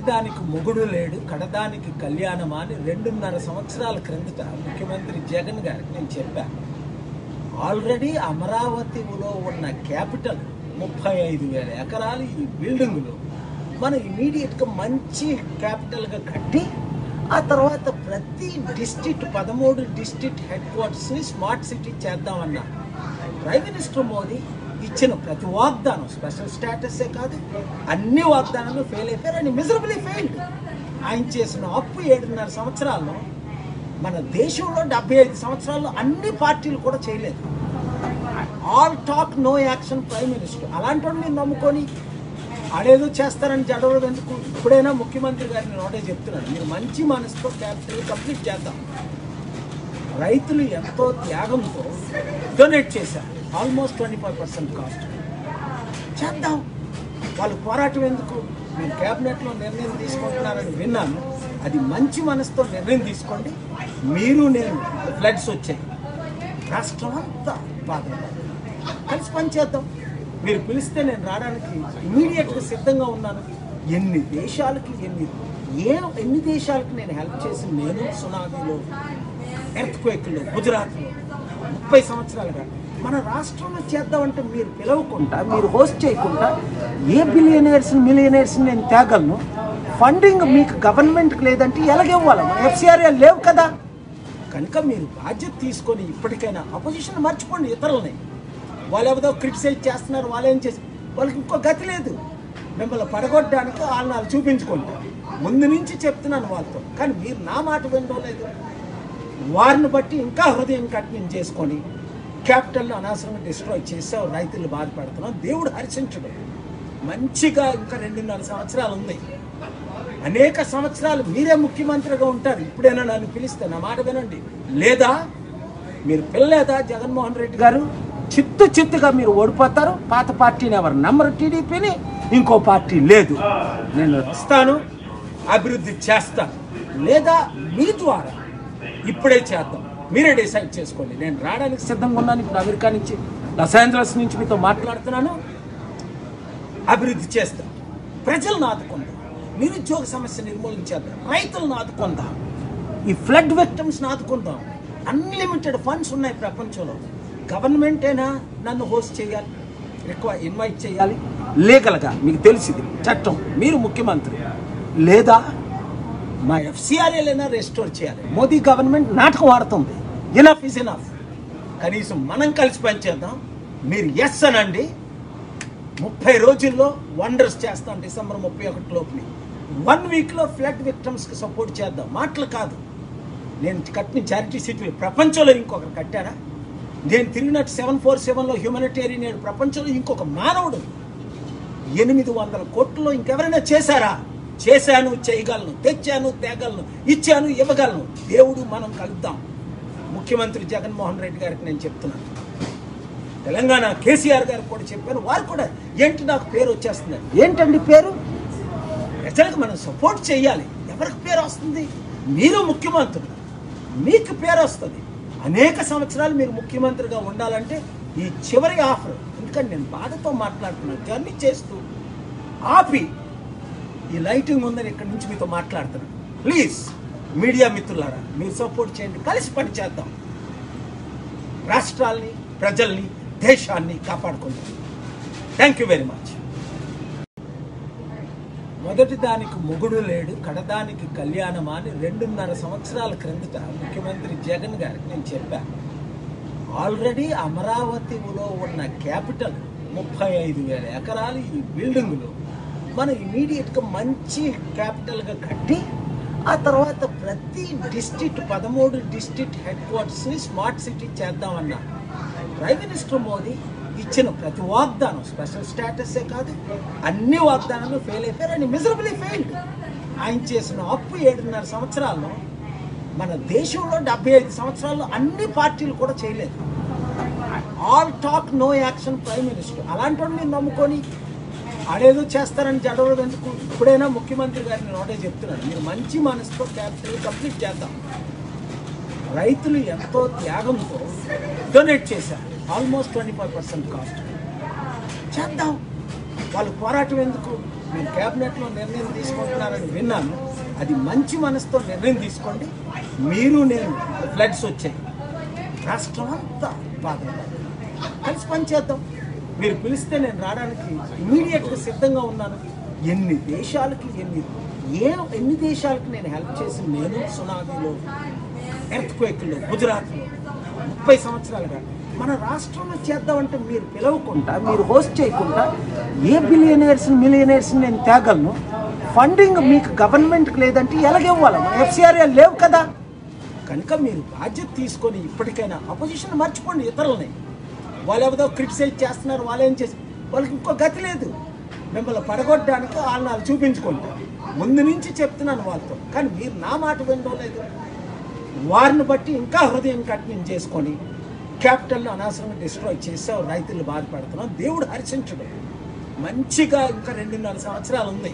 మొదటిదానికి మొగుడు లేడు కడదానికి కళ్యాణమా అని రెండున్నర సంవత్సరాల క్రిందట ముఖ్యమంత్రి జగన్ గారికి నేను చెప్పాను ఆల్రెడీ అమరావతిలో ఉన్న క్యాపిటల్ ముప్పై ఐదు వేల ఎకరాలు ఈ బిల్డింగులు మనం ఇమీడియట్గా మంచి క్యాపిటల్గా కట్టి ఆ తర్వాత ప్రతి డిస్ట్రిక్ట్ పదమూడు డిస్ట్రిక్ట్ హెడ్ క్వార్టర్స్ని స్మార్ట్ సిటీ చేద్దామన్నా ప్రైమ్ మినిస్టర్ మోదీ ఇచ్చిన ప్రతి వాగ్దానం స్పెషల్ స్టేటసే కాదు అన్ని వాగ్దానాలు ఫెయిల్ అయిపోయారు అని మిజరబుల్లీ ఫెయిల్డ్ ఆయన చేసిన అప్పు ఏడున్నర సంవత్సరాల్లో మన దేశంలో డెబ్బై ఐదు సంవత్సరాల్లో అన్ని పార్టీలు కూడా చేయలేదు all talk no action prime minister అలాంటి వాడిని నేను నమ్ముకొని ఆడేదో చేస్తారని జడవడం ఎందుకు ఇప్పుడైనా ముఖ్యమంత్రి గారిని నోటే చెప్తున్నాను మీరు మంచి మనసుతో క్యాపిటల్ కంప్లీట్ చేద్దాం రైతులు ఎంతో త్యాగంతో డొనేట్ చేశారు almost twenty five percent cost చేద్దాం వాళ్ళు పోరాటం ఎందుకు మీరు క్యాబినెట్లో నిర్ణయం తీసుకుంటున్నారని విన్నాను అది మంచి మనసుతో నిర్ణయం తీసుకోండి మీరు నేను ఫ్లడ్స్ వచ్చాయి రాష్ట్రం అంతా బాధపడాలి కలిసి పనిచేద్దాం మీరు పిలిస్తే నేను రావడానికి ఇమీడియట్గా సిద్ధంగా ఉన్నాను ఎన్ని దేశాలకి ఎన్ని ఏ ఎన్ని దేశాలకి నేను హెల్ప్ చేసి నేను సునామీలో ఎర్త్ క్వేక్లో గుజరాత్లో ముప్పై సంవత్సరాలుగా మన రాష్ట్రంలో చేద్దామంటే మీరు పిలవకుండా మీరు హోస్ట్ చేయకుండా ఏ బిలియనర్స్ మిలియనర్స్ నేను తేగలను ఫండింగ్ మీకు గవర్నమెంట్కి లేదంటే ఎలాగివ్వాలి మన ఎఫ్సిఆర్ఏ లేవు కదా కనుక మీరు బాధ్యత తీసుకొని ఇప్పటికైనా అపోజిషన్ మర్చిపోండి ఇతరులని వాళ్ళు ఏదో క్రిటిసైజ్ చేస్తున్నారు వాళ్ళు ఏం చేసి వాళ్ళకి ఇంకో గతి లేదు మిమ్మల్ని పడగొట్టడానికి వాళ్ళని వాళ్ళు చూపించుకోండి ముందు నుంచి చెప్తున్నాను వాళ్ళతో కానీ మీరు నా మాట వినడం లేదు వారిని బట్టి ఇంకా హృదయం కఠినం చేసుకొని క్యాపిటల్ని అనవసరంగా డిస్ట్రాయ్ చేసావు రైతులు బాధపడుతున్నాం దేవుడు హర్షించడు మంచిగా ఇంకా రెండున్నర సంవత్సరాలు ఉంది అనేక సంవత్సరాలు మీరే ముఖ్యమంత్రిగా ఉంటారు ఇప్పుడైనా నన్ను పిలిస్తే నా మాట వినండి లేదా మీరు పిల్లలేదా జగన్మోహన్ రెడ్డి గారు చిత్తు చిత్తుగా మీరు ఓడిపోతారు పాత పార్టీని ఎవరు నమ్మరు టీడీపీని ఇంకో పార్టీ లేదు నేను ఇస్తాను అభివృద్ధి చేస్తాను లేదా మీ ద్వారా ఇప్పుడే చేద్దాం మీరే డిసైడ్ చేసుకోండి నేను రావడానికి సిద్ధంగా ఉన్నాను ఇప్పుడు అమెరికా నుంచి లాస్ ఏంజలస్ నుంచి మీతో మాట్లాడుతున్నాను అభివృద్ధి చేస్తాం ప్రజలను ఆదుకుందాం నిరుద్యోగ సమస్య నిర్మూలించేద్దాం రైతులను ఆదుకుందాం ఈ ఫ్లడ్ విక్టమ్స్ని ఆదుకుందాం అన్లిమిటెడ్ ఫండ్స్ ఉన్నాయి ప్రపంచంలో గవర్నమెంట్ అయినా నన్ను హోస్ట్ చేయాలి రిక్వై ఇన్వైట్ చేయాలి లీగల్గా మీకు తెలిసింది చట్టం మీరు ముఖ్యమంత్రి లేదా మా ఎఫ్సిఆర్ఏలైనా రెస్టోర్ చేయాలి మోదీ గవర్నమెంట్ నాటకం ఆడుతుంది ఇనఫ్ ఇస్ ఇనఫ్ కనీసం మనం కలిసి పనిచేద్దాం మీరు ఎస్ అనండి ముప్పై రోజుల్లో వండర్స్ చేస్తాం డిసెంబర్ ముప్పై ఒకటి లోపుని వన్ వీక్లో ఫ్లడ్ విక్టమ్స్కి సపోర్ట్ చేద్దాం మాటలు కాదు నేను కట్టిన చారిటీ సీట్లు ప్రపంచంలో ఇంకొకరు కట్టారా నేను తిరిగినట్టు సెవెన్ ఫోర్ సెవెన్లో హ్యూమనిటేరియన్ ఎయిడ్ ప్రపంచంలో ఇంకొక మానవుడు ఎనిమిది వందల కోట్లలో ఇంకెవరైనా చేశారా చేశాను చేయగలను తెచ్చాను తేగలను ఇచ్చాను ఇవ్వగలను దేవుడు మనం కలుద్దాం ముఖ్యమంత్రి జగన్మోహన్ రెడ్డి గారికి నేను చెప్తున్నాను తెలంగాణ కేసీఆర్ గారు కూడా చెప్పారు వారు కూడా ఏంటి నాకు పేరు వచ్చేస్తుంది ఏంటండి పేరు ప్రజలకు మనం సపోర్ట్ చేయాలి ఎవరికి పేరు వస్తుంది మీరు ముఖ్యమంత్రులు మీకు పేరు వస్తుంది అనేక సంవత్సరాలు మీరు ముఖ్యమంత్రిగా ఉండాలంటే ఈ చివరి ఆఫర్ ఎందుకంటే నేను బాధతో మాట్లాడుతున్నాను జర్నీ చేస్తూ ఆపి ఈ లైటింగ్ ఉందని ఇక్కడి నుంచి మీతో మాట్లాడుతున్నాను ప్లీజ్ మీడియా మిత్రులారా మీరు సపోర్ట్ చేయండి కలిసి పని చేద్దాం రాష్ట్రాల్ని ప్రజల్ని దేశాన్ని కాపాడుకుందాం థ్యాంక్ యూ వెరీ మచ్ మొదటి దానికి మొగుడు లేడు కడదానికి కళ్యాణమా అని రెండున్నర సంవత్సరాల క్రిందట ముఖ్యమంత్రి జగన్ గారికి నేను చెప్పాను ఆల్రెడీ అమరావతిలో ఉన్న క్యాపిటల్ ముప్పై ఐదు వేల ఎకరాలు ఈ బిల్డింగులు మనం ఇమీడియట్గా మంచి క్యాపిటల్గా కట్టి ఆ తర్వాత ప్రతి డిస్ట్రిక్ట్ పదమూడు డిస్ట్రిక్ట్ హెడ్ క్వార్టర్స్ని స్మార్ట్ సిటీ చేద్దామన్నా ప్రైమ్ మినిస్టర్ మోదీ ఇచ్చిన ప్రతి వాగ్దానం స్పెషల్ స్టేటసే కాదు అన్ని వాగ్దానాలు ఫెయిల్ అయిపోయారు అని మిజరబుల్లీ ఫెయిల్డ్ ఆయన చేసిన అప్పు ఏడున్నర సంవత్సరాల్లో మన దేశంలో డెబ్బై ఐదు సంవత్సరాల్లో అన్ని పార్టీలు కూడా చేయలేదు all talk no action prime minister అలాంటి వాడిని నేను నమ్ముకొని ఆడేదో చేస్తారని జడవడం ఎందుకు ఇప్పుడైనా ముఖ్యమంత్రి గారిని నోటే చెప్తున్నాను మీరు మంచి మనసుతో క్యాపిటల్ కంప్లీట్ చేద్దాం రైతులు ఎంతో త్యాగంతో డొనేట్ చేశారు almost twenty five percent cost చేద్దాం వాళ్ళు పోరాటం ఎందుకు మీరు క్యాబినెట్లో నిర్ణయం తీసుకుంటున్నారని విన్నాను అది మంచి మనసుతో నిర్ణయం తీసుకోండి మీరు నేను ఫ్లడ్స్ వచ్చాయి రాష్ట్రం అంతా బాధపడాలి కలిసి పనిచేద్దాం మీరు పిలిస్తే నేను రావడానికి ఇమీడియట్గా సిద్ధంగా ఉన్నాను ఎన్ని దేశాలకి ఎన్ని ఏ ఎన్ని దేశాలకి నేను హెల్ప్ చేసి నేను సునామీలో ఎర్త్క్వేక్లో గుజరాత్లో ముప్పై సంవత్సరాలుగా మన రాష్ట్రంలో చేద్దామంటే మీరు పిలవకుండా మీరు హోస్ట్ చేయకుండా ఏ బిలియనర్స్ మిలియనర్స్ నేను తేగలను ఫండింగ్ మీకు గవర్నమెంట్కి లేదంటే ఎలాగివ్వాలి ఎఫ్సిఆర్ఏ లేవు కదా కనుక మీరు బాధ్యత తీసుకొని ఇప్పటికైనా అపోజిషన్ మర్చిపోండి ఇతరులని వాళ్ళు ఏదో క్రిటిసైజ్ చేస్తున్నారు వాళ్ళు ఏం చేసి వాళ్ళకి ఇంకో గతి లేదు మిమ్మల్ని పడగొట్టడానికి వాళ్ళని వాళ్ళు చూపించుకుంటారు ముందు నుంచి చెప్తున్నాను వాళ్ళతో కానీ మీరు నా మాట వినడం లేదు వారిని బట్టి ఇంకా హృదయం కఠినం చేసుకొని క్యాపిటల్ని అనవసరంగా డిస్ట్రాయ్ చేసావు రైతులు బాధపడుతున్నాం దేవుడు హర్షించడు మంచిగా ఇంకా రెండున్నర సంవత్సరాలు ఉంది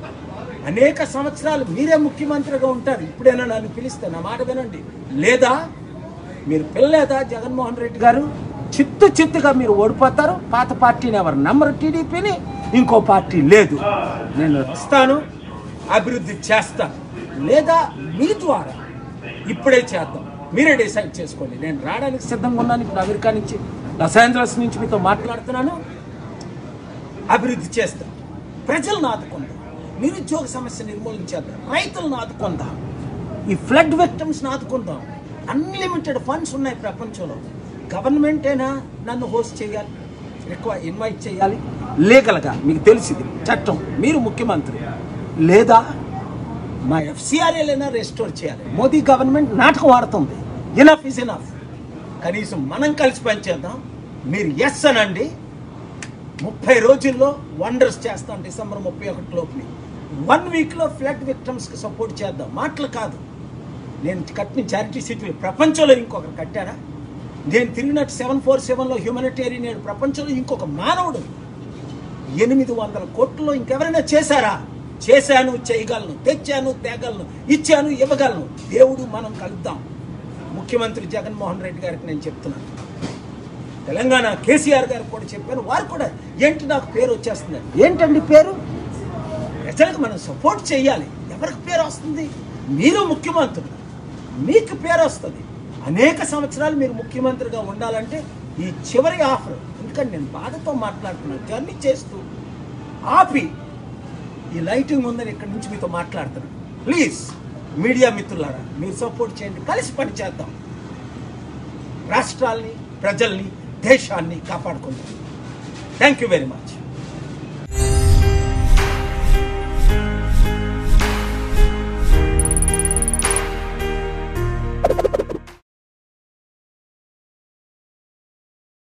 అనేక సంవత్సరాలు మీరే ముఖ్యమంత్రిగా ఉంటారు ఇప్పుడైనా నన్ను పిలిస్తే నా మాట వినండి లేదా మీరు పిల్లలేదా జగన్మోహన్ రెడ్డి గారు చిత్తు చిత్తుగా మీరు ఓడిపోతారు పాత పార్టీని ఎవరు నమ్మరు టీడీపీని ఇంకో పార్టీ లేదు నేను ఇస్తాను అభివృద్ధి చేస్తాను లేదా మీ ద్వారా ఇప్పుడే చేద్దాం మీరే డిసైడ్ చేసుకోండి నేను రావడానికి సిద్ధంగా ఉన్నాను ఇప్పుడు అమెరికా నుంచి లాస్ ఏంజలస్ నుంచి మీతో మాట్లాడుతున్నాను అభివృద్ధి చేస్తాం ప్రజలను ఆదుకుందాం నిరుద్యోగ సమస్య నిర్మూలించేద్దాం రైతులను ఆదుకుందాం ఈ ఫ్లడ్ విక్టమ్స్ ఆదుకుందాం అన్లిమిటెడ్ ఫండ్స్ ఉన్నాయి ప్రపంచంలో గవర్నమెంట్ అయినా నన్ను హోస్ట్ చేయాలి ఎక్కువ ఇన్వైట్ చేయాలి లీగల్గా మీకు తెలిసింది చట్టం మీరు ముఖ్యమంత్రి లేదా మా ఎఫ్సిఆర్ఏలైనా రెస్టోర్ చేయాలి మోదీ గవర్నమెంట్ నాటకం ఆడుతుంది ఇనఫ్ ఇస్ ఇనఫ్ కనీసం మనం కలిసి పనిచేద్దాం మీరు ఎస్ అనండి ముప్పై రోజుల్లో వండర్స్ చేస్తాం డిసెంబర్ ముప్పై ఒకటి లోపుని వన్ వీక్లో ఫ్లడ్ విక్టమ్స్కి సపోర్ట్ చేద్దాం మాటలు కాదు నేను కట్టిన చారిటీ సీట్లు ప్రపంచంలో ఇంకొకరు కట్టారా నేను తిరిగినట్టు సెవెన్ ఫోర్ సెవెన్లో హ్యూమనిటేరియన్ నేను ప్రపంచంలో ఇంకొక మానవుడు ఎనిమిది వందల కోట్లలో ఇంకెవరైనా చేశారా చేశాను చేయగలను తెచ్చాను తేగలను ఇచ్చాను ఇవ్వగలను దేవుడు మనం కలుద్దాం ముఖ్యమంత్రి జగన్మోహన్ రెడ్డి గారికి నేను చెప్తున్నాను తెలంగాణ కేసీఆర్ గారికి కూడా చెప్పాను వారు కూడా ఏంటి నాకు పేరు వచ్చేస్తుంది ఏంటండి పేరు ప్రజలకు మనం సపోర్ట్ చేయాలి ఎవరికి పేరు వస్తుంది మీరు ముఖ్యమంత్రులు మీకు పేరు వస్తుంది అనేక సంవత్సరాలు మీరు ముఖ్యమంత్రిగా ఉండాలంటే ఈ చివరి ఆఫర్ ఎందుకంటే నేను బాధతో మాట్లాడుతున్నాను జర్నీ చేస్తూ ఆపి ఈ లైటింగ్ ఉందని ఇక్కడ నుంచి మీతో మాట్లాడుతున్నాను ప్లీజ్ మీడియా మిత్రులారా మీరు సపోర్ట్ చేయండి కలిసి పని చేద్దాం రాష్ట్రాల్ని ప్రజల్ని దేశాన్ని కాపాడుకుందాం థ్యాంక్ యూ వెరీ మచ్